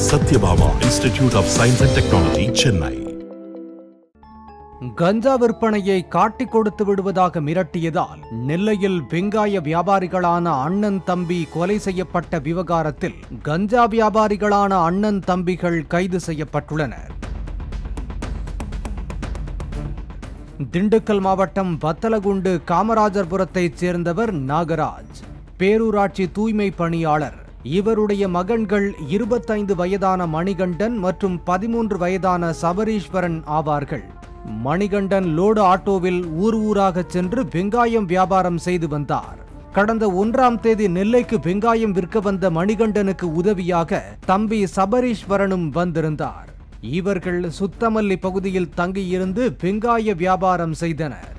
Satyabama Institute of Science and Technology, Chennai. கஞ்சா விற்பனையை காட்டிக் கொடுத்து விடுவதாக மிரட்டியதால் நெல்லையில் வெங்காய வியாபாரிகளான அண்ணன் தம்பி கொலை செய்யப்பட்ட விவகாரத்தில் கஞ்சா வியாபாரிகளான அண்ணன் தம்பிகள் கைது செய்யப்பட்டுள்ளனர் திண்டுக்கல் மாவட்டம் வத்தலகுண்டு காமராஜர்புரத்தைச் சேர்ந்தவர் நாகராஜ் பேரூராட்சி தூய்மை பணியாளர் இவருடைய மகன்கள் இருபத்தைந்து வயதான மணிகண்டன் மற்றும் பதிமூன்று வயதான சபரீஸ்வரன் ஆவார்கள் மணிகண்டன் லோடு ஆட்டோவில் ஊர் ஊராகச் சென்று வெங்காயம் வியாபாரம் செய்து வந்தார் கடந்த ஒன்றாம் தேதி நெல்லைக்கு வெங்காயம் விற்க வந்த மணிகண்டனுக்கு உதவியாக தம்பி சபரீஸ்வரனும் வந்திருந்தார் இவர்கள் சுத்தமல்லி பகுதியில் தங்கியிருந்து வெங்காய வியாபாரம் செய்தனர்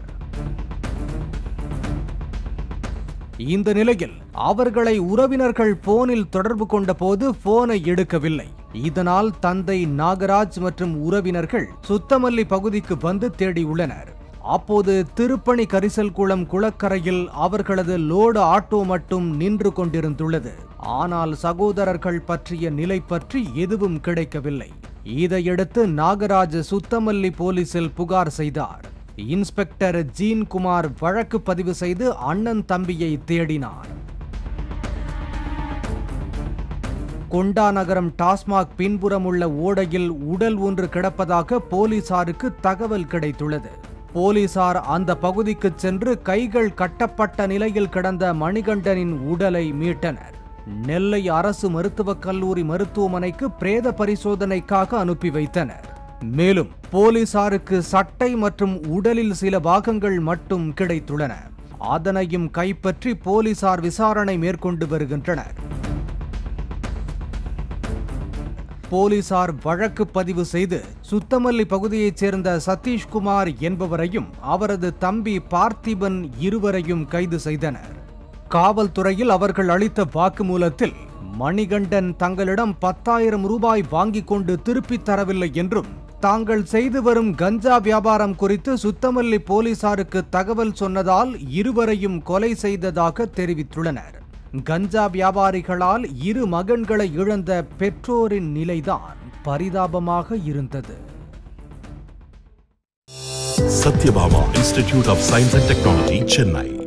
இந்த நிலையில் அவர்களை உறவினர்கள் போனில் தொடர்பு கொண்டபோது போனை எடுக்கவில்லை இதனால் தந்தை நாகராஜ் மற்றும் உறவினர்கள் சுத்தமல்லி பகுதிக்கு வந்து தேடியுள்ளனர் அப்போது திருப்பணி கரிசல் குளம் குளக்கரையில் அவர்களது லோடு ஆட்டோ மட்டும் நின்று கொண்டிருந்துள்ளது ஆனால் சகோதரர்கள் பற்றிய நிலை பற்றி எதுவும் கிடைக்கவில்லை இதையடுத்து நாகராஜ் சுத்தமல்லி போலீசில் புகார் செய்தார் இன்ஸ்பெக்டர் ஜீன் குமார் வழக்கு பதிவு செய்து அண்ணன் தம்பியை தேடினார் கொண்டா நகரம் டாஸ்மாக் பின்புறம் உள்ள ஓடையில் உடல் ஒன்று கிடப்பதாக போலீசாருக்கு தகவல் கிடைத்துள்ளது போலீசார் அந்த பகுதிக்கு சென்று கைகள் கட்டப்பட்ட நிலையில் கிடந்த மணிகண்டனின் உடலை மீட்டனர் நெல்லை அரசு மருத்துவக் கல்லூரி மருத்துவமனைக்கு பிரேத பரிசோதனைக்காக அனுப்பி வைத்தனர் மேலும் போலீசாருக்கு சட்டை மற்றும் உடலில் சில பாகங்கள் மட்டும் கிடைத்துள்ளன அதனையும் கைப்பற்றி போலீசார் விசாரணை மேற்கொண்டு வருகின்றனர் போலீசார் வழக்கு பதிவு செய்து சுத்தமல்லி பகுதியைச் சேர்ந்த சதீஷ்குமார் என்பவரையும் அவரது தம்பி பார்த்திபன் இருவரையும் கைது செய்தனர் காவல்துறையில் அவர்கள் அளித்த வாக்குமூலத்தில் மணிகண்டன் தங்களிடம் பத்தாயிரம் ரூபாய் வாங்கிக் கொண்டு திருப்பித் தரவில்லை என்றும் தாங்கள் செய்து வரும் கஞ்சா வியாபாரம் குறித்து சுத்தமல்லி போலீசாருக்கு தகவல் சொன்னதால் இருவரையும் கொலை செய்ததாக தெரிவித்துள்ளனர் கஞ்சா வியாபாரிகளால் இரு மகன்களை இழந்த பெற்றோரின் நிலைதான் பரிதாபமாக இருந்தது Satyabama Institute of Science and Technology, Chennai.